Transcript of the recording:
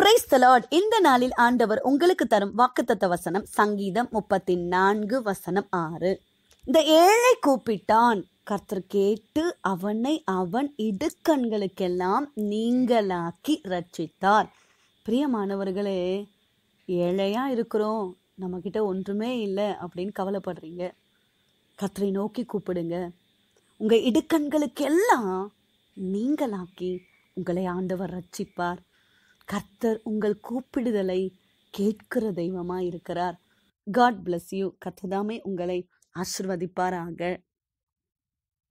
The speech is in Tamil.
பிரைஸ் தலாட் இந்த நாளில் ஆண்டவர் உங்களுக்கு தரும் வாக்குத்தத்த வசனம் சங்கீதம் முப்பத்தி நான்கு வசனம் ஆறு இந்த ஏழை கூப்பிட்டான் கர்த்தர் கேட்டு அவனை அவன் இடுக்கண்களுக்கெல்லாம் நீங்களாக்கி ரட்சித்தார் பிரியமானவர்களே ஏழையா இருக்கிறோம் நம்மக்கிட்ட ஒன்றுமே இல்லை அப்படின்னு கவலைப்படுறீங்க கர்த்தரை நோக்கி கூப்பிடுங்க உங்க இடுக்கண்களுக்கெல்லாம் நீங்களாக்கி உங்களை ஆண்டவர் ரட்சிப்பார் கர்த்தர் உங்கள் கூப்பிடுதலை கேட்கிற தெய்வமா இருக்கிறார் காட் bless யூ கர்த்ததாமே உங்களை ஆசிர்வதிப்பாராக